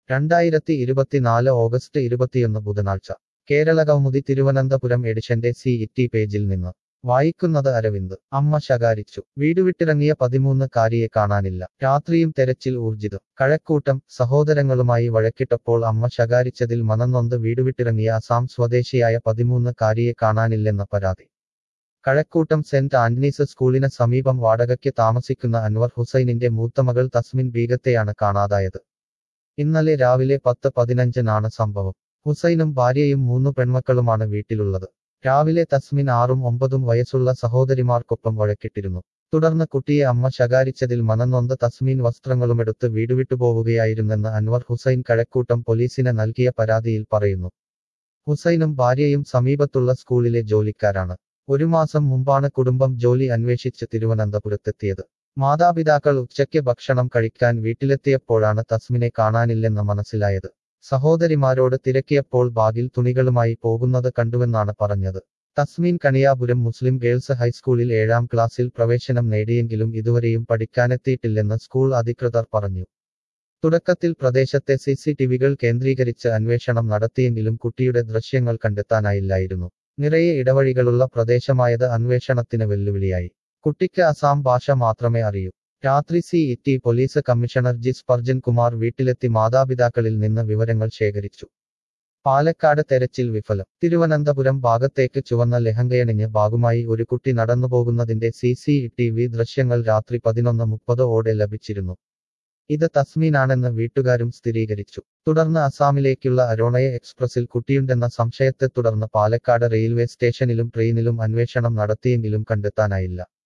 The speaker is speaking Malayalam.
രണ്ടായിരത്തി ഇരുപത്തിനാല് ഓഗസ്റ്റ് ഇരുപത്തിയൊന്ന് ബുധനാഴ്ച കേരള കൗമുദി തിരുവനന്തപുരം എഡിഷന്റെ സി ഇറ്റി പേജിൽ നിന്ന് വായിക്കുന്നത് അരവിന്ദ് അമ്മ ശകാരിച്ചു വീട് വിട്ടിറങ്ങിയ പതിമൂന്ന് കാരിയെ കാണാനില്ല രാത്രിയും തെരച്ചിൽ ഊർജിതം കഴക്കൂട്ടം സഹോദരങ്ങളുമായി വഴക്കിട്ടപ്പോൾ അമ്മ ശകാരിച്ചതിൽ മനംനൊന്ത് വീട് വിട്ടിറങ്ങിയ അസാം സ്വദേശിയായ പതിമൂന്ന് കാരിയെ കാണാനില്ലെന്ന പരാതി കഴക്കൂട്ടം സെന്റ് ആന്റണീസ് സ്കൂളിന് സമീപം വാടകയ്ക്ക് താമസിക്കുന്ന അൻവർ ഹുസൈനിന്റെ മൂത്തമകൾ തസ്മിൻ ബീഗത്തെയാണ് കാണാതായത് ഇന്നലെ രാവിലെ പത്ത് പതിനഞ്ചിനാണ് സംഭവം ഹുസൈനും ഭാര്യയും മൂന്നു പെൺമക്കളുമാണ് വീട്ടിലുള്ളത് രാവിലെ തസ്മിൻ ആറും ഒമ്പതും വയസ്സുള്ള സഹോദരിമാർക്കൊപ്പം വഴക്കിട്ടിരുന്നു തുടർന്ന് കുട്ടിയെ അമ്മ ശകാരിച്ചതിൽ മനംനൊന്ത് തസ്മീൻ വസ്ത്രങ്ങളുമെടുത്ത് വീട് വിട്ടുപോവുകയായിരുന്നെന്ന് അൻവർ ഹുസൈൻ കഴക്കൂട്ടം പോലീസിന് നൽകിയ പരാതിയിൽ പറയുന്നു ഹുസൈനും ഭാര്യയും സമീപത്തുള്ള സ്കൂളിലെ ജോലിക്കാരാണ് ഒരു മാസം മുമ്പാണ് കുടുംബം ജോലി അന്വേഷിച്ച് തിരുവനന്തപുരത്തെത്തിയത് മാതാപിതാക്കൾ ഉച്ചയ്ക്ക് ഭക്ഷണം കഴിക്കാൻ വീട്ടിലെത്തിയപ്പോഴാണ് തസ്മിനെ കാണാനില്ലെന്ന് മനസ്സിലായത് സഹോദരിമാരോട് തിരക്കിയപ്പോൾ ബാഗിൽ തുണികളുമായി പോകുന്നത് കണ്ടുവെന്നാണ് പറഞ്ഞത് തസ്മീൻ കണിയാപുരം മുസ്ലിം ഗേൾസ് ഹൈസ്കൂളിൽ ഏഴാം ക്ലാസ്സിൽ പ്രവേശനം നേടിയെങ്കിലും ഇതുവരെയും പഠിക്കാനെത്തിയിട്ടില്ലെന്ന് സ്കൂൾ അധികൃതർ പറഞ്ഞു തുടക്കത്തിൽ പ്രദേശത്തെ സി സി ടിവികൾ കേന്ദ്രീകരിച്ച് അന്വേഷണം നടത്തിയെങ്കിലും കുട്ടിയുടെ ദൃശ്യങ്ങൾ കണ്ടെത്താനായില്ലായിരുന്നു നിറയെ ഇടവഴികളുള്ള പ്രദേശമായത് അന്വേഷണത്തിന് വെല്ലുവിളിയായി കുട്ടിക്ക് അസാം ഭാഷ മാത്രമേ അറിയൂ രാത്രി city police commissioner G Sparjan Kumar വീട്ടിലെത്തി മാതാപിതാക്കളിൽ നിന്ന് വിവരങ്ങൾ ശേഖരിച്ചു പാലക്കാട് തെരച്ചിൽ വിഫലം തിരുവനന്തപുരം ഭാഗത്തേക്ക് ചുവന്ന ലെഹങ്കയണിഞ്ഞ് ബാഗുമായി ഒരു കുട്ടി നടന്നുപോകുന്നതിന്റെ സി സി ടി വി ദൃശ്യങ്ങൾ രാത്രി പതിനൊന്ന് മുപ്പത് ഓടെ ലഭിച്ചിരുന്നു ഇത് തസ്മീനാണെന്ന് വീട്ടുകാരും സ്ഥിരീകരിച്ചു തുടർന്ന് അസാമിലേക്കുള്ള അരോണയ എക്സ്പ്രസിൽ കുട്ടിയുണ്ടെന്ന സംശയത്തെ തുടർന്ന് പാലക്കാട് റെയിൽവേ സ്റ്റേഷനിലും ട്രെയിനിലും അന്വേഷണം നടത്തിയെങ്കിലും കണ്ടെത്താനായില്ല